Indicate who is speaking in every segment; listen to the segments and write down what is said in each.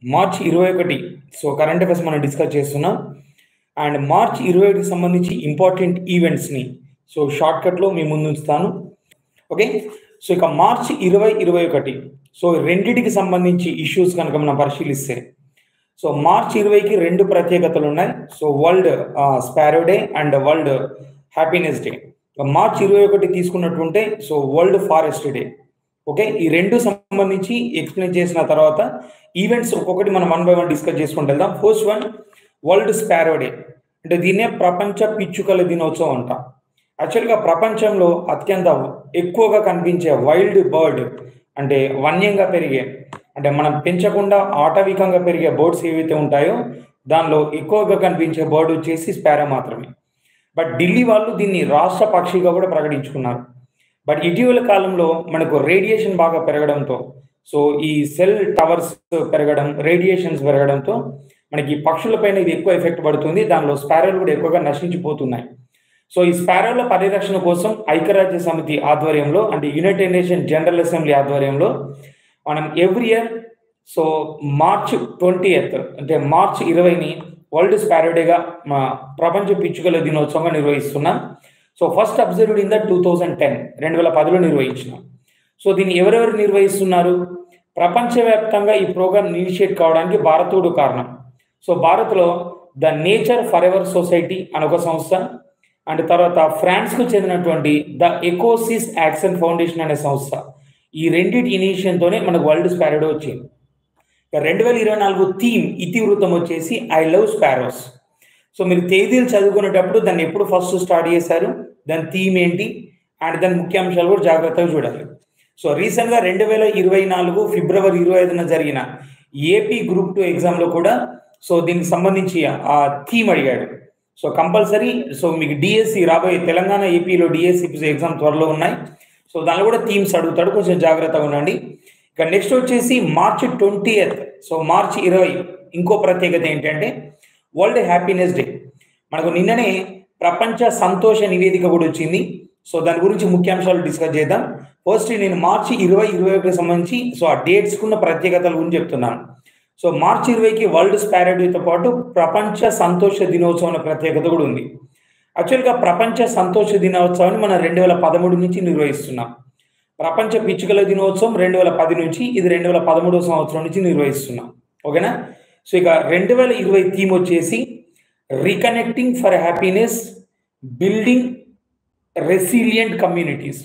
Speaker 1: March ఇరవై ఒకటి so current affairs మనం డిస్కస్ చేస్తున్నాం అండ్ మార్చ్ ఇరవై ఒకటికి సంబంధించి ఇంపార్టెంట్ ఈవెంట్స్ని సో షార్ట్కట్లో మీ ముందు ఉంచుతాను ఓకే సో ఇక మార్చ్ ఇరవై ఇరవై ఒకటి సో రెండిటికి సంబంధించి ఇష్యూస్ కనుక మనం పరిశీలిస్తే సో మార్చ్ ఇరవైకి రెండు ప్రత్యేకతలు ఉన్నాయి so world sparrow day and world happiness day March ఇరవై ఒకటి తీసుకున్నట్టుంటే so world forest day okay ఈ రెండు సంబంధించి ఎక్స్ప్లెయిన్ చేసిన తర్వాత ఈవెంట్స్ ఒక్కొక్కటి మనం వన్ బై వన్ డిస్కస్ చేసుకుంటూ వెళ్దాం first one world sparrow day అంటే దీన్నే ప్రపంచ పిచ్చుకల దినోత్సవం అంట యాక్చువల్గా ప్రపంచంలో అత్యంత ఎక్కువగా కనిపించే వైల్డ్ బర్డ్ అంటే వన్యంగా పెరిగే అంటే మనం పెంచకుండా ఆటవికంగా పెరిగే బర్డ్స్ ఏవైతే ఉంటాయో దానిలో ఎక్కువగా కనిపించే బర్డ్ వచ్చేసి స్పారో మాత్రమే బట్ ఢిల్లీ వాళ్ళు దీన్ని రాష్ట్ర పక్షిగా కూడా ప్రకటించుకున్నారు బట్ ఇటీవల కాలంలో మనకు రేడియేషన్ బాగా పెరగడంతో సో ఈ సెల్ టవర్స్ పెరగడం రేడియేషన్స్ పెరగడంతో మనకి పక్షులపైన ఇది ఎక్కువ ఎఫెక్ట్ పడుతుంది దానిలో స్పారోలు కూడా ఎక్కువగా నశించిపోతున్నాయి సో ఈ స్పారోల పరిరక్షణ కోసం ఐక్యరాజ్య సమితి ఆధ్వర్యంలో అంటే యునైటెడ్ నేషన్ జనరల్ అసెంబ్లీ ఆధ్వర్యంలో మనం every year so March twenty అంటే మార్చ్ ఇరవైని వరల్డ్ స్పారోడేగా మా ప్రపంచ పిచ్చుకల దినోత్సవంగా నిర్వహిస్తున్నాం so first observed in the two thousand ten రెండు వేల పదిలో నిర్వహించినాం సో దీన్ని ఎవరెవరు నిర్వహిస్తున్నారు ప్రపంచవ్యాప్తంగా ఈ ప్రోగ్రామ్ ఇనిషియేట్ కావడానికి భారతుడు కారణం సో భారత్లో the nature forever society అని ఒక సంస్థ అండ్ తర్వాత ఫ్రాన్స్కు చెందినటువంటి ద ఎకోసిస్ యాక్షన్ ఫౌండేషన్ అనే సంస్థ ఈ రెండింటి ఇనిషియేషన్తోనే మనకు వరల్డ్ స్పారోడో వచ్చింది రెండు వేల ఇరవై నాలుగు థీమ్ ఇతివృత్తం వచ్చేసి ఐ లవ్ స్పారోస్ సో మీరు తేదీలు చదువుకునేటప్పుడు దాన్ని ఎప్పుడు ఫస్ట్ స్టార్ట్ చేశారు దాని థీమ్ ఏంటి అండ్ దాని ముఖ్యాంశాలు కూడా జాగ్రత్తగా చూడాలి సో రీసెంట్గా రెండు వేల ఇరవై నాలుగు ఫిబ్రవరి ఇరవై ఐదున జరిగిన ఏపీ గ్రూప్ టూ ఎగ్జామ్లో కూడా సో దీనికి సంబంధించి ఆ థీమ్ అడిగాడు సో కంపల్సరీ సో మీకు డిఎస్సి రాబోయే తెలంగాణ ఏపీలో డిఎస్సి ఎగ్జామ్ త్వరలో ఉన్నాయి సో దానిలో కూడా థీమ్స్ అడుగుతాడు కొంచెం జాగ్రత్తగా ఉండండి ఇక నెక్స్ట్ వచ్చేసి మార్చ్ ట్వంటీ సో మార్చ్ ఇరవై ఇంకో ప్రత్యేకత ఏంటంటే వరల్డ్ హ్యాపీనెస్ డే మనకు నిన్ననే ప్రపంచ సంతోష నివేదిక కూడా వచ్చింది సో దాని గురించి ముఖ్యాంశాలు డిస్కస్ చేద్దాం ఫస్ట్ నేను మార్చి ఇరవై ఇరవై ఒకటికి సంబంధించి సో ఆ డేట్స్కున్న ప్రత్యేకతల గురించి చెప్తున్నాను సో మార్చి ఇరవైకి వరల్డ్ స్పారడీతో పాటు ప్రపంచ సంతోష దినోత్సవం అనే ప్రత్యేకత కూడా ఉంది యాక్చువల్గా ప్రపంచ సంతోష దినోత్సవాన్ని మనం రెండు వేల పదమూడు నుంచి నిర్వహిస్తున్నాం ప్రపంచ పిచ్చుకల దినోత్సవం రెండు వేల పది నుంచి ఇది రెండు వేల పదమూడవ సంవత్సరం నుంచి నిర్వహిస్తున్నాం ఓకేనా సో ఇక రెండు వేల ఇరవై థీమ్ వచ్చేసి reconnecting for happiness building resilient communities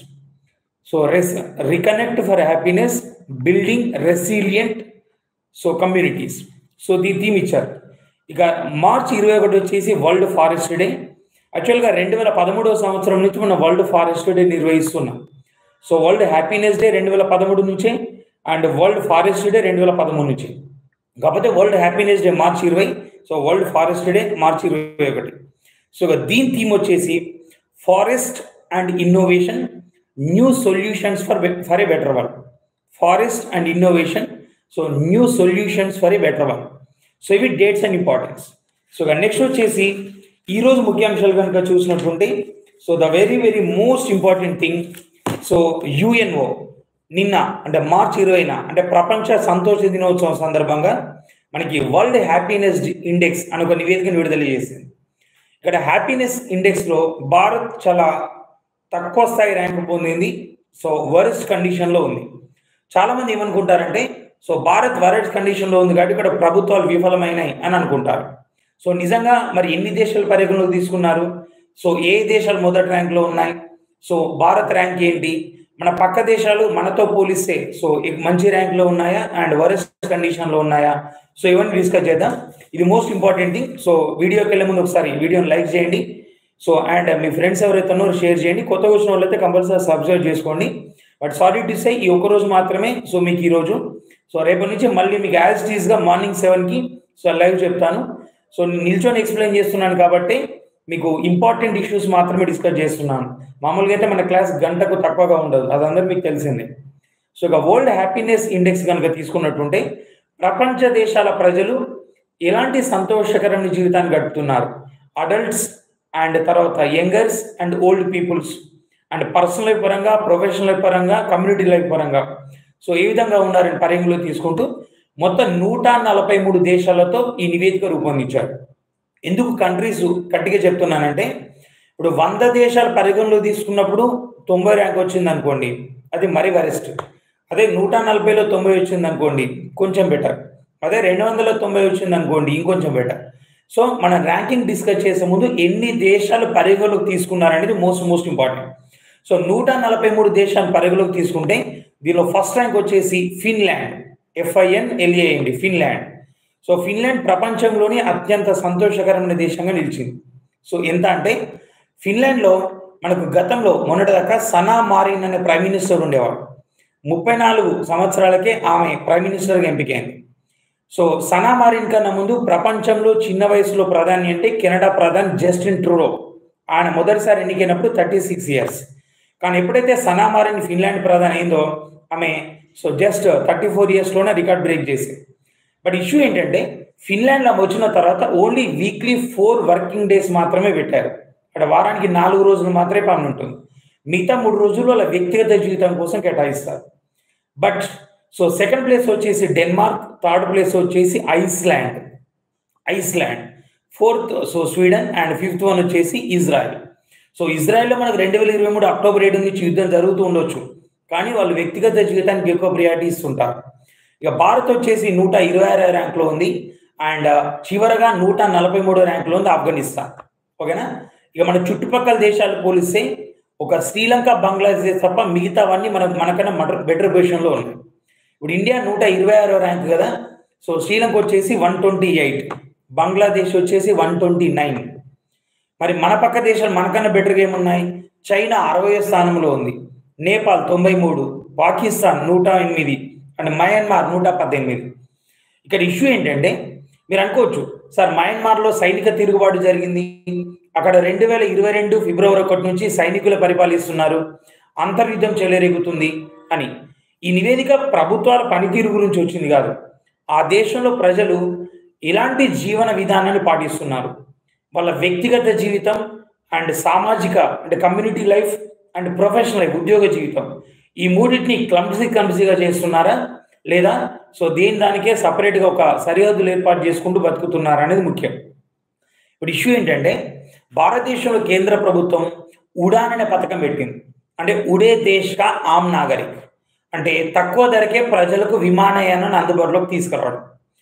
Speaker 1: so రెస్ reconnect for happiness building resilient so communities so దీ థీమ్ ఇచ్చారు ఇక మార్చ్ ఇరవై ఒకటి వచ్చేసి వరల్డ్ ఫారెస్ట్ డే యాక్చువల్గా రెండు వేల పదమూడవ సంవత్సరం నుంచి మనం వరల్డ్ ఫారెస్ట్ డే నిర్వహిస్తున్నాం సో వరల్డ్ హ్యాపీనెస్ డే రెండు వేల పదమూడు నుంచే అండ్ వరల్డ్ ఫారెస్ట్ డే రెండు వేల పదమూడు నుంచి కాకపోతే వరల్డ్ హ్యాపీనెస్ డే మార్చ్ ఇరవై so world forest day March ఇరవై ఒకటి సో దీని థీమ్ వచ్చేసి forest and innovation new solutions for for a better world forest and innovation so new solutions for a better world so ఇవి dates and importance so next వచ్చేసి ఈరోజు ముఖ్యాంశాలు కనుక చూసినటువంటి so the very very most important thing so UNO నిన్న అంటే March ఇరవైన అంటే ప్రపంచ సంతోష దినోత్సవం సందర్భంగా మనకి వరల్డ్ హ్యాపీనెస్ ఇండెక్స్ అని ఒక నివేదికను విడుదల చేసింది ఇక్కడ హ్యాపీనెస్ ఇండెక్స్లో భారత్ చాలా తక్కువ స్థాయి ర్యాంక్ పొందింది సో వరస్ట్ కండిషన్లో ఉంది చాలామంది ఏమనుకుంటారంటే సో భారత్ వరస్ట్ కండిషన్లో ఉంది కాబట్టి ఇక్కడ ప్రభుత్వాలు విఫలమైనాయి అని అనుకుంటారు సో నిజంగా మరి ఎన్ని దేశాలు పరిగణలోకి తీసుకున్నారు సో ఏ దేశాలు మొదటి ర్యాంక్లో ఉన్నాయి సో భారత్ ర్యాంక్ ఏంటి మన పక్క దేశాలు మనతో పోలిస్తే సో మంచి ర్యాంక్లో ఉన్నాయా అండ్ వరస్ట్ కండిషన్లో ఉన్నాయా సో ఇవన్నీ డిస్కస్ చేద్దాం ఇది మోస్ట్ ఇంపార్టెంట్ థింగ్ సో వీడియోకి వెళ్ళే ముందు ఒకసారి వీడియోని లైక్ చేయండి సో అండ్ మీ ఫ్రెండ్స్ ఎవరైతే ఉన్నారో షేర్ చేయండి కొత్త వచ్చిన వాళ్ళైతే కంపల్సరీ సబ్స్క్రైబ్ చేసుకోండి బట్ సారీ టు సై ఈ ఒక రోజు మాత్రమే సో మీకు ఈరోజు సో రేపటి నుంచి మళ్ళీ మీకు యాజ్ టీస్గా మార్నింగ్ సెవెన్కి సో లైవ్ చెప్తాను సో నిల్చొని ఎక్స్ప్లెయిన్ చేస్తున్నాను కాబట్టి మీకు ఇంపార్టెంట్ ఇష్యూస్ మాత్రమే డిస్కస్ చేస్తున్నాను మామూలుగా అయితే మన క్లాస్ గంటకు తక్కువగా ఉండదు అదందరూ మీకు తెలిసిందే సో ఇక వరల్డ్ హ్యాపీనెస్ ఇండెక్స్ కనుక తీసుకున్నట్టుంటే ప్రపంచ దేశాల ప్రజలు ఎలాంటి సంతోషకరమైన జీవితాన్ని గడుపుతున్నారు అడల్ట్స్ అండ్ తర్వాత youngers and old peoples and personal life పరంగా ప్రొఫెషనల్ లైఫ్ పరంగా కమ్యూనిటీ లైఫ్ పరంగా సో ఏ విధంగా ఉన్నారని పరిగణలో తీసుకుంటూ మొత్తం నూట నలభై మూడు దేశాలతో ఈ నివేదిక రూపొందించారు ఎందుకు కంట్రీస్ గట్టిగా చెప్తున్నానంటే ఇప్పుడు వంద దేశాల పరిగణలో తీసుకున్నప్పుడు తొంభై ర్యాంక్ వచ్చింది అనుకోండి అది మరీ వరెస్ట్ అదే నూట నలభైలో తొంభై వచ్చింది అనుకోండి కొంచెం బెటర్ అదే రెండు వందల తొంభై వచ్చింది అనుకోండి ఇంకొంచెం బెటర్ సో మన ర్యాంకింగ్ డిస్కస్ చేసే ముందు ఎన్ని దేశాలు పరిగణలోకి తీసుకున్నారనేది మోస్ట్ మోస్ట్ ఇంపార్టెంట్ సో నూట నలభై మూడు దేశాలు పరిగణలోకి తీసుకుంటే దీనిలో ఫస్ట్ ర్యాంక్ వచ్చేసి Finland F I N L A N D Finland so Finland ప్రపంచంలోనే అత్యంత సంతోషకరమైన దేశంగా నిలిచింది సో ఎంత అంటే ఫిన్లాండ్లో మనకు గతంలో మొన్నటిదాకా సనా మారిన్ అనే ప్రైమ్ మినిస్టర్ ఉండేవాడు ముప్పై నాలుగు సంవత్సరాలకే ఆమె ప్రైమ్ మినిస్టర్గా ఎంపికైంది సో సనా మారిన్ కన్నా ముందు ప్రపంచంలో చిన్న వయసులో ప్రధాని అంటే కెనడా ప్రధాని జస్టిన్ ట్రూడో ఆయన మొదటిసారి ఎన్నికైనప్పుడు థర్టీ సిక్స్ ఇయర్స్ కానీ ఎప్పుడైతే సనా మారిన్ ఫిన్లాండ్ ప్రధాని అయిందో ఆమె సో జస్ట్ థర్టీ ఫోర్ ఇయర్స్లోనే రికార్డ్ బ్రేక్ చేసింది బట్ ఇష్యూ ఏంటంటే ఫిన్లాండ్లో వచ్చిన తర్వాత only weekly four working days మాత్రమే పెట్టారు అక్కడ వారానికి నాలుగు రోజులు మాత్రమే పని ఉంటుంది మిగతా మూడు రోజులు వాళ్ళ వ్యక్తిగత జీవితం కోసం కేటాయిస్తారు బట్ సో సెకండ్ ప్లేస్ వచ్చేసి డెన్మార్క్ థర్డ్ ప్లేస్ వచ్చేసి Iceland Iceland fourth so Sweden and fifth one వచ్చేసి ఇజ్రాయెల్ సో ఇజ్రాయెల్లో మనకు రెండు వేల ఇరవై మూడు అక్టోబర్ ఏడు నుంచి యుద్ధం జరుగుతూ ఉండొచ్చు కానీ వాళ్ళు వ్యక్తిగత జీవితానికి ఎక్కువ ప్రియారిటీ ఇస్తుంటారు ఇక భారత్ వచ్చేసి నూట ఇరవై ఆరో ర్యాంక్లో ఉంది అండ్ చివరగా నూట నలభై మూడో ర్యాంక్లో ఉంది ఆఫ్ఘనిస్తాన్ ఓకేనా ఇక మన చుట్టుపక్కల దేశాలు పోలిస్తే ఒక శ్రీలంక బంగ్లాదేశ్ తప్ప మిగతావన్నీ మనకు మనకన్నా మటర్ బెటర్ పొజిషన్లో ఉన్నాయి ఇప్పుడు ఇండియా నూట ఇరవై ఆరో ర్యాంక్ కదా సో శ్రీలంక వచ్చేసి వన్ ట్వంటీ ఎయిట్ బంగ్లాదేశ్ వచ్చేసి వన్ ట్వంటీ నైన్ మరి మన పక్క దేశాలు మనకన్నా బెటర్గా ఏమున్నాయి చైనా అరవై స్థానంలో ఉంది నేపాల్ తొంభై మూడు పాకిస్తాన్ నూట ఎనిమిది అండ్ మయన్మార్ నూట పద్దెనిమిది ఇక్కడ ఇష్యూ ఏంటంటే మీరు అనుకోవచ్చు సార్ మయన్మార్లో సైనిక తిరుగుబాటు జరిగింది అక్కడ రెండు వేల ఇరవై రెండు ఫిబ్రవరి ఒకటి నుంచి సైనికులు పరిపాలిస్తున్నారు అంతర్యుద్ధం చెలరేగుతుంది అని ఈ నివేదిక ప్రభుత్వాల పనితీరు గురించి వచ్చింది కాదు ఆ దేశంలో ప్రజలు ఇలాంటి జీవన విధానాన్ని పాటిస్తున్నారు వాళ్ళ వ్యక్తిగత జీవితం అండ్ సామాజిక అంటే community life and professional life ఉద్యోగ జీవితం ఈ మూడింటిని క్లమ్సీ క్లమ్సీగా చేస్తున్నారా లేదా సో దేని దానికే సపరేట్గా ఒక సరిహద్దులు ఏర్పాటు చేసుకుంటూ బతుకుతున్నారా అనేది ముఖ్యం ఇప్పుడు ఇష్యూ ఏంటంటే భారతదేశంలో కేంద్ర ప్రభుత్వం ఉడాన్ అనే పథకం పెట్టింది అంటే ఉడే దేశ్ కా ఆమ్ నాగరిక్ అంటే తక్కువ ధరకే ప్రజలకు విమానయానాన్ని అందుబాటులోకి తీసుకురావడం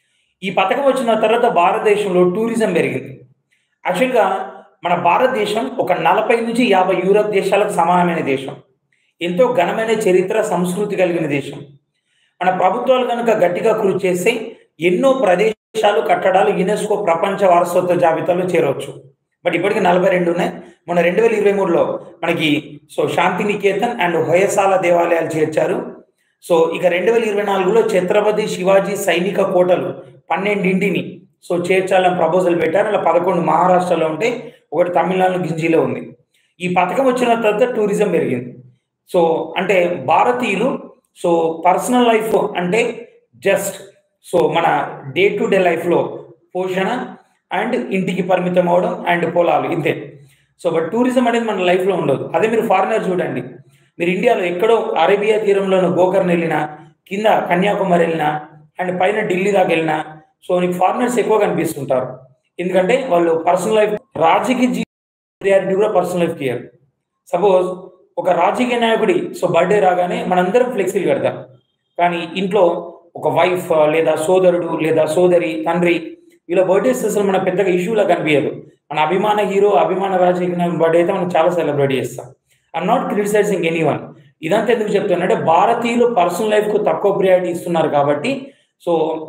Speaker 1: ఈ పథకం వచ్చిన తర్వాత భారతదేశంలో టూరిజం పెరిగింది యాక్చువల్గా మన భారతదేశం ఒక నలభై నుంచి యాభై యూరప్ దేశాలకు సమానమైన దేశం ఎంతో ఘనమైన చరిత్ర సంస్కృతి కలిగిన దేశం మన ప్రభుత్వాలు కనుక గట్టిగా కృషి చేస్తే ఎన్నో ప్రదేశాలు కట్టడాలు యునెస్కో ప్రపంచ వారసత్వ జాబితాలో చేరవచ్చు బట్ ఇప్పటికి నలభై రెండు ఉన్నాయి మన రెండు వేల ఇరవై మూడులో మనకి so Santiniketan and Hoysala దేవాలయాలు చేర్చారు సో ఇక రెండు వేల ఇరవై నాలుగులో ఛత్రపతి శివాజీ సైనిక కోటలు పన్నెండింటిని సో చేర్చాలని ప్రపోజల్ పెట్టారు అలా పదకొండు మహారాష్ట్రలో ఉంటే ఒకటి తమిళనాడు గింజీలో ఉంది ఈ పథకం వచ్చిన తర్వాత టూరిజం పెరిగింది సో అంటే భారతీయులు సో పర్సనల్ లైఫ్ అంటే జస్ట్ సో మన డే టు డే లైఫ్లో పోషణ అండ్ ఇంటికి పరిమితం అవడం అండ్ పొలాలు ఇంతే సో బట్ టూరిజం అనేది మన లైఫ్లో ఉండదు అదే మీరు ఫారినర్ చూడండి మీరు ఇండియాలో ఎక్కడో అరేబియా తీరంలోనూ గోకర్ణ వెళ్ళినా కింద కన్యాకుమారి వెళ్ళినా అండ్ పైన ఢిల్లీ దాకా వెళ్ళినా సో నీకు ఫారినర్స్ ఎక్కువ కనిపిస్తుంటారు ఎందుకంటే వాళ్ళు పర్సనల్ లైఫ్ రాజకీయ జీవితారిటీ కూడా పర్సనల్ లైఫ్ క్లియర్ సపోజ్ ఒక రాజకీయ నాయకుడి సో బర్త్డే రాగానే మనందరం ఫ్లెక్సీలు కడతాం కానీ ఇంట్లో ఒక వైఫ్ లేదా సోదరుడు లేదా సోదరి తండ్రి వీళ్ళ బర్త్డేస్ అసలు మన పెద్దగా ఇష్యూలా కనిపించదు మన అభిమాన హీరో అభిమాన రాజకీయ నాయకుడి బర్త్డే అయితే మనం చాలా సెలబ్రేట్ చేస్తాం I'm not criticising any one ఇదంతా ఎందుకు చెప్తున్నా భారతీయులు పర్సనల్ లైఫ్ కు తక్కువ ప్రియారిటీ ఇస్తున్నారు కాబట్టి సో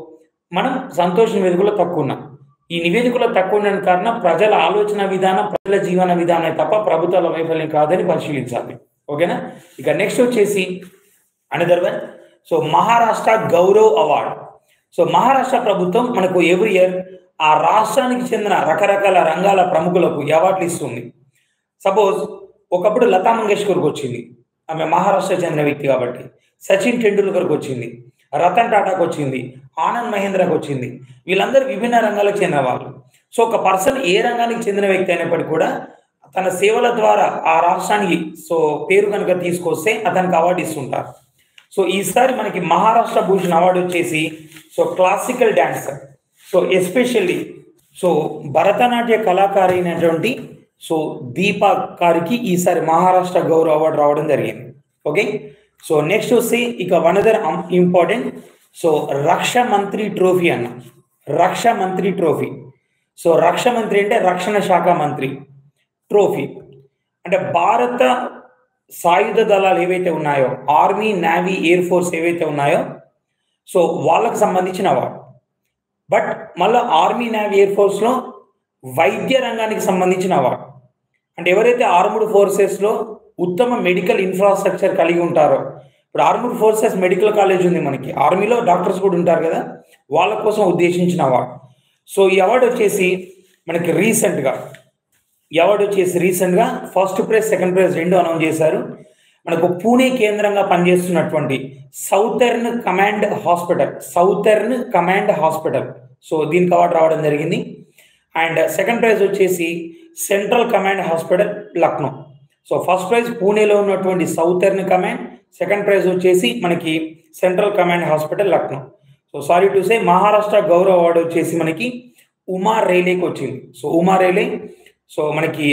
Speaker 1: మనం సంతోష నివేదికలో తక్కువ ఉన్నాం ఈ నివేదికలో తక్కువ ఉండడం కారణం ప్రజల ఆలోచన విధానం ప్రజల జీవన విధానం తప్ప ప్రభుత్వాల వైఫల్యం కాదని పరిశీలించాలి ఓకేనా ఇక నెక్స్ట్ వచ్చేసి another one so Maharashtra Gaurav award so Maharashtra ప్రభుత్వం మనకు ఎవ్రీ ఇయర్ ఆ రాష్ట్రానికి చెందిన రకరకాల రంగాల ప్రముఖులకు అవార్డులు ఇస్తుంది సపోజ్ ఒకప్పుడు లతా మంగేష్కర్కి వచ్చింది ఆమె మహారాష్ట్ర చెందిన వ్యక్తి కాబట్టి సచిన్ టెండూల్కర్కి వచ్చింది రతన్ టాటాకి వచ్చింది ఆనంద్ మహేంద్రకు వచ్చింది వీళ్ళందరూ విభిన్న రంగాలకు చెందిన వాళ్ళు సో ఒక పర్సన్ ఏ రంగానికి చెందిన వ్యక్తి అయినప్పటికీ కూడా తన సేవల ద్వారా ఆ రాష్ట్రానికి సో పేరు కనుక తీసుకొస్తే అతనికి అవార్డు ఇస్తుంటారు సో ఈసారి మనకి మహారాష్ట్ర భూషణ్ అవార్డు వచ్చేసి so classical dancer so especially so భరతనాట్య కళాకారి అయినటువంటి సో దీపా గారికి ఈసారి మహారాష్ట్ర గౌరవ అవార్డు రావడం జరిగింది ఓకే సో నెక్స్ట్ వస్తే ఇక వన్ అదర్ ఇంపార్టెంట్ సో రక్ష మంత్రి ట్రోఫీ అన్న రక్ష మంత్రి ట్రోఫీ సో రక్ష మంత్రి అంటే రక్షణ శాఖ మంత్రి ట్రోఫీ అంటే భారత సాయుధ దళాలు ఏవైతే ఉన్నాయో ఆర్మీ నేవీ ఎయిర్ ఫోర్స్ ఏవైతే ఉన్నాయో సో వాళ్ళకు సంబంధించిన అవార్డు బట్ మళ్ళీ ఆర్మీ నేవీ ఎయిర్ ఫోర్స్లో వైద్య రంగానికి సంబంధించిన అవార్డు అంటే ఎవరైతే ఆర్ముడ్ ఫోర్సెస్లో ఉత్తమ మెడికల్ ఇన్ఫ్రాస్ట్రక్చర్ కలిగి ఉంటారో ఇప్పుడు ఆర్ముడ్ ఫోర్సెస్ మెడికల్ కాలేజ్ ఉంది మనకి ఆర్మీలో డాక్టర్స్ కూడా ఉంటారు కదా వాళ్ళ కోసం ఉద్దేశించిన అవార్డు సో ఈ అవార్డు వచ్చేసి మనకి రీసెంట్గా ఈ అవార్డు వచ్చేసి రీసెంట్గా ఫస్ట్ ప్రైజ్ సెకండ్ ప్రైజ్ రెండు అనౌన్స్ చేశారు మనకు పూణే కేంద్రంగా పనిచేస్తున్నటువంటి southern command hospital southern command hospital so దీనికి అవార్డు రావడం జరిగింది అండ్ సెకండ్ ప్రైజ్ వచ్చేసి central command hospital Lucknow so first prize పూణేలో ఉన్నటువంటి సౌతర్న్ కమాండ్ సెకండ్ ప్రైజ్ వచ్చేసి మనకి central command hospital Lucknow so sorry to say Maharashtra Gaurav award వచ్చేసి మనకి ఉమా రైలేకి వచ్చింది సో ఉమా రైలే సో మనకి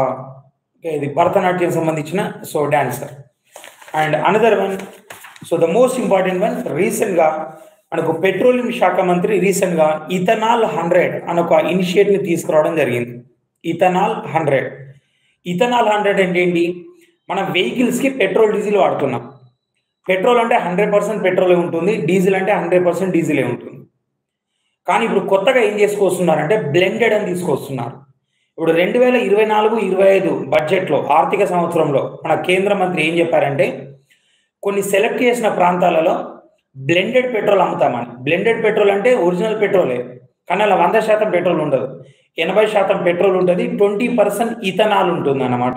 Speaker 1: ఇది భరతనాట్యం సంబంధించిన so dancer and another one so the most important one రీసెంట్గా మనకు పెట్రోలియం శాఖ మంత్రి రీసెంట్గా ఇథనాల్ హండ్రెడ్ అని ఒక ఇనిషియేటివ్ని తీసుకురావడం జరిగింది ఇథనాల్ హండ్రెడ్ ఇథనాల్ హండ్రెడ్ అంటే ఏంటి మన వెహికల్స్కి పెట్రోల్ డీజిల్ వాడుతున్నాం పెట్రోల్ అంటే హండ్రెడ్ పర్సెంట్ పెట్రోలే ఉంటుంది డీజిల్ అంటే హండ్రెడ్ పర్సెంట్ డీజిలే ఉంటుంది కానీ ఇప్పుడు కొత్తగా ఏం చేసుకొస్తున్నారంటే బ్లెండెడ్ అని తీసుకొస్తున్నారు ఇప్పుడు రెండు వేల ఇరవై నాలుగు ఇరవై ఐదు బడ్జెట్లో ఆర్థిక సంవత్సరంలో మన కేంద్ర మంత్రి ఏం చెప్పారంటే కొన్ని సెలెక్ట్ చేసిన ప్రాంతాలలో బ్లెండెడ్ పెట్రోల్ అమ్ముతామని బ్లెండెడ్ పెట్రోల్ అంటే ఒరిజినల్ పెట్రోలే కానీ అలా వంద శాతం పెట్రోల్ ఉండదు ఎనభై శాతం పెట్రోల్ ఉంటుంది ట్వంటీ పర్సెంట్ ఇథనాల్ ఉంటుంది అన్నమాట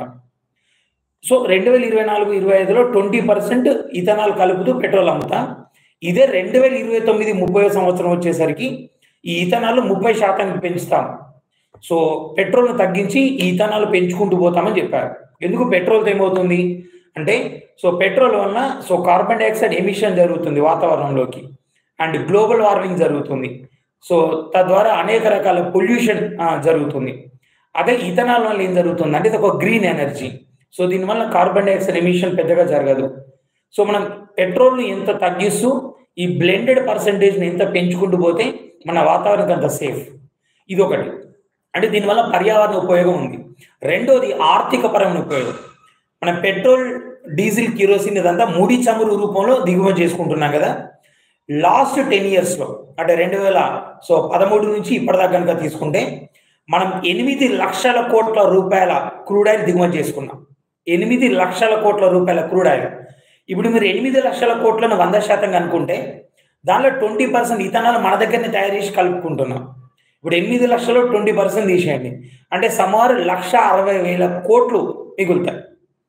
Speaker 1: సో రెండు వేల ఇరవై నాలుగు ఇరవై ఐదులో ట్వంటీ పర్సెంట్ ఇథనాల్ కలుపుతూ పెట్రోల్ అమ్ముతాం ఇదే రెండు వేల ఇరవై తొమ్మిది ముప్పై సంవత్సరం వచ్చేసరికి ఈ ఇథనాల్ ముప్పై శాతానికి పెంచుతాం సో పెట్రోల్ను తగ్గించి ఈ ఇథనాల్ పెంచుకుంటూ పోతామని చెప్పారు ఎందుకు పెట్రోల్తో ఏమవుతుంది అంటే సో పెట్రోల్ వలన సో కార్బన్ డైఆక్సైడ్ ఎమిషన్ జరుగుతుంది వాతావరణంలోకి అండ్ గ్లోబల్ వార్మింగ్ జరుగుతుంది సో తద్వారా అనేక రకాల పొల్యూషన్ జరుగుతుంది అదే ఇథనాల్ వల్ల ఏం జరుగుతుంది అంటే ఇది ఒక గ్రీన్ ఎనర్జీ సో దీనివల్ల కార్బన్ డైఆక్సైడ్ ఎమిషన్ పెద్దగా జరగదు సో మనం పెట్రోల్ని ఎంత తగ్గిస్తూ ఈ బ్లెండెడ్ పర్సంటేజ్ని ఎంత పెంచుకుంటూ పోతే మన వాతావరణం అంత సేఫ్ ఇది ఒకటి అంటే దీనివల్ల పర్యావరణ ఉపయోగం ఉంది రెండోది ఆర్థిక పరమైన ఉపయోగం మనం పెట్రోల్ డీజిల్ కిరోసిన్ ఇదంతా ముడి చమురు రూపంలో దిగుమతి చేసుకుంటున్నాం కదా లాస్ట్ టెన్ ఇయర్స్లో అంటే రెండు వేల సో పదమూడు నుంచి ఇప్పటిదాకా కనుక తీసుకుంటే మనం ఎనిమిది లక్షల కోట్ల రూపాయల క్రూడ్ ఆయిల్ దిగుమతి చేసుకున్నాం ఎనిమిది లక్షల కోట్ల రూపాయల క్రూడ్ ఆయిల్ ఇప్పుడు మీరు ఎనిమిది లక్షల కోట్లను వంద శాతం అనుకుంటే దానిలో ట్వంటీ పర్సెంట్ ఇథనాల్ మన దగ్గరనే తయారు చేసి కలుపుకుంటున్నాం ఇప్పుడు ఎనిమిది లక్షలు ట్వంటీ పర్సెంట్ తీసేయండి అంటే సుమారు లక్ష అరవై వేల కోట్లు మిగులుతాయి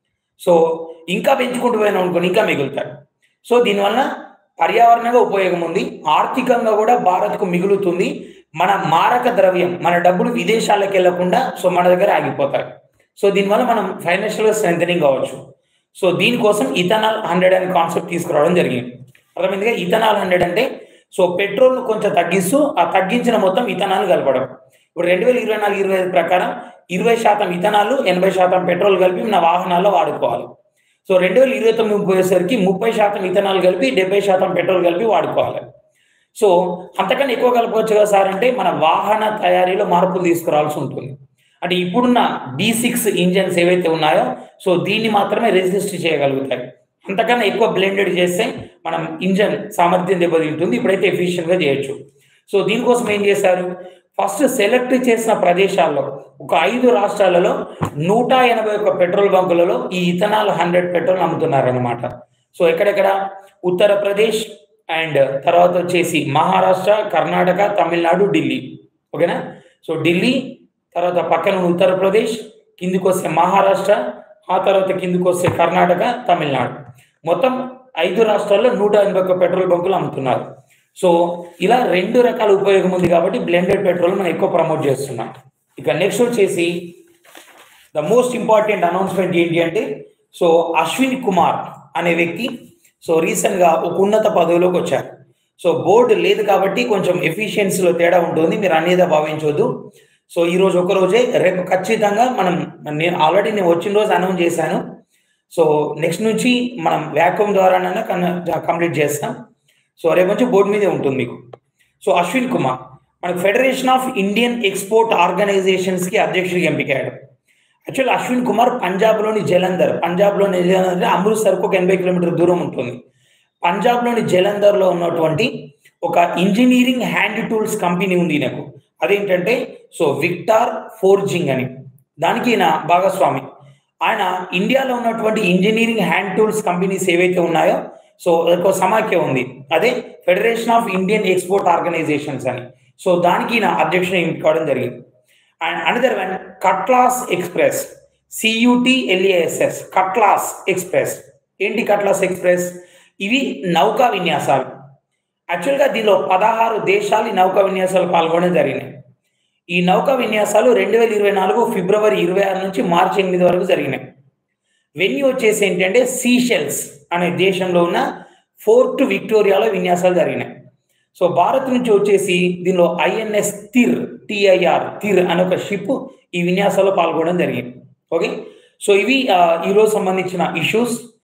Speaker 1: సో ఇంకా పెంచుకుంటూ పోయినా అనుకోని ఇంకా మిగులుతాయి సో దీనివల్ల పర్యావరణంగా ఉపయోగం ఉంది ఆర్థికంగా కూడా భారత్కు మిగులుతుంది మన మారక ద్రవ్యం మన డబ్బులు విదేశాలకు వెళ్లకుండా సో మన దగ్గర ఆగిపోతాయి సో దీనివల్ల మనం ఫైనాన్షియల్గా స్ట్రెంథనింగ్ కావచ్చు సో దీనికోసం ఇథనాల్ హండ్రెడ్ అనే కాన్సెప్ట్ తీసుకురావడం జరిగింది అర్థమైందిగా ఇథనాల్ హండ్రెడ్ అంటే సో పెట్రోల్ను కొంచెం తగ్గిస్తూ ఆ తగ్గించిన మొత్తం ఇథనాల్ కలపడం ఇప్పుడు రెండు వేల ఇరవై నాలుగు ఇరవై ఐదు ప్రకారం ఇరవై శాతం ఇథనాలు ఎనభై శాతం పెట్రోల్ కలిపి మన వాహనాల్లో వాడుకోవాలి సో రెండు వేల ఇరవై తొమ్మిది పోయేసరికి ముప్పై శాతం ఇథనాల్ కలిపి డెబ్బై శాతం పెట్రోల్ కలిపి వాడుకోవాలి సో అంతకన్నా ఎక్కువ కలపవచ్చు కదా సార్ అంటే మన వాహన తయారీలో మార్పులు తీసుకురావాల్సి ఉంటుంది అంటే ఇప్పుడున్న డి సిక్స్ ఇంజన్స్ ఏవైతే ఉన్నాయో సో దీన్ని మాత్రమే రెసిస్ట్ చేయగలుగుతాయి అంతకన్నా ఎక్కువ బ్లెండెడ్ చేస్తే మనం ఇంజన్ సామర్థ్యం దెబ్బతింటుంది ఇప్పుడైతే ఎఫిషియెంట్గా చేయొచ్చు సో దీనికోసం ఏం చేశారు ఫస్ట్ సెలెక్ట్ చేసిన ప్రదేశాల్లో ఒక ఐదు రాష్ట్రాలలో నూట ఎనభై ఒక్క పెట్రోల్ బంకులలో ఈ ఇథనాల్ హండ్రెడ్ పెట్రోల్ అమ్ముతున్నారనమాట సో ఎక్కడెక్కడ ఉత్తరప్రదేశ్ అండ్ తర్వాత వచ్చేసి మహారాష్ట్ర కర్ణాటక తమిళనాడు ఢిల్లీ ఓకేనా సో ఢిల్లీ తర్వాత పక్కన ఉత్తరప్రదేశ్ కిందికి వస్తే మహారాష్ట్ర ఆ తర్వాత కిందికి వస్తే కర్ణాటక తమిళనాడు మొత్తం ఐదు రాష్ట్రాల్లో నూట ఎనభై ఒక్క పెట్రోల్ బంకులు అమ్ముతున్నారు సో ఇలా రెండు రకాల ఉపయోగం ఉంది కాబట్టి బ్లెండెడ్ పెట్రోల్ మనం ఎక్కువ ప్రమోట్ చేస్తున్నాం ఇక నెక్స్ట్ వచ్చేసి ద మోస్ట్ ఇంపార్టెంట్ అనౌన్స్మెంట్ ఏంటి అంటే సో అశ్విన్ కుమార్ అనే వ్యక్తి సో రీసెంట్గా ఒక ఉన్నత పదవిలోకి వచ్చారు సో బోర్డు లేదు కాబట్టి కొంచెం ఎఫిషియన్సీలో తేడా ఉంటుంది మీరు అనేది భావించవద్దు సో ఈ రోజు ఒక రోజే రేపు ఖచ్చితంగా మనం నేను ఆల్రెడీ నేను వచ్చిన రోజు అనౌన్స్ చేశాను సో నెక్స్ట్ నుంచి మనం వ్యాక్యూమ్ ద్వారానైనా కంప్లీట్ చేస్తాం సో రేపు నుంచి బోర్డు మీదే ఉంటుంది మీకు సో అశ్విన్ కుమార్ మనకు ఫెడరేషన్ ఆఫ్ ఇండియన్ ఎక్స్పోర్ట్ ఆర్గనైజేషన్స్కి అధ్యక్షుడిగా ఎంపికాడు యాక్చువల్ అశ్విన్ కుమార్ పంజాబ్లోని జలంధర్ పంజాబ్లోని జలంధర్ అంటే అమృత్సర్కు ఒక ఎనభై కిలోమీటర్ దూరం ఉంటుంది పంజాబ్లోని జలంధర్లో ఉన్నటువంటి ఒక ఇంజనీరింగ్ హ్యాండ్ టూల్స్ కంపెనీ ఉంది ఈయనకు అదేంటంటే సో విక్టార్ ఫోర్జింగ్ అని దానికి ఈయన భాగస్వామి ఆయన ఇండియాలో ఉన్నటువంటి ఇంజనీరింగ్ హ్యాండ్ టూల్స్ కంపెనీస్ ఏవైతే ఉన్నాయో సో ఒక సమాఖ్య ఉంది అదే federation of Indian export organisations అని సో దానికి ఈయన అధ్యక్షుడు ఎంపికవడం జరిగింది and another one Cutlass Express C U T L A S S Cutlass Express ఏంటి కట్లాస్ ఎక్స్ప్రెస్ ఇవి నౌకా విన్యాసాలు యాక్చువల్గా దీనిలో పదహారు దేశాలు ఈ నౌకా విన్యాసాలు పాల్గొనడం జరిగినాయి ఈ నౌకా విన్యాసాలు రెండు వేల ఇరవై నాలుగు ఫిబ్రవరి ఇరవై ఆరు నుంచి మార్చి ఎనిమిది వరకు జరిగినాయి వెన్యూ వచ్చేసి ఏంటంటే సీషెల్స్ అనే దేశంలో ఉన్న ఫోర్ట్ విక్టోరియాలో విన్యాసాలు జరిగినాయి సో భారత్ నుంచి వచ్చేసి దీనిలో ఐఎన్ఎస్ తిర్ టిఐఆర్ తిర్ అనే ఒక షిప్ ఈ విన్యాసాల్లో పాల్గొనడం జరిగింది ఓకే సో ఇవి ఈరోజు సంబంధించిన ఇష్యూస్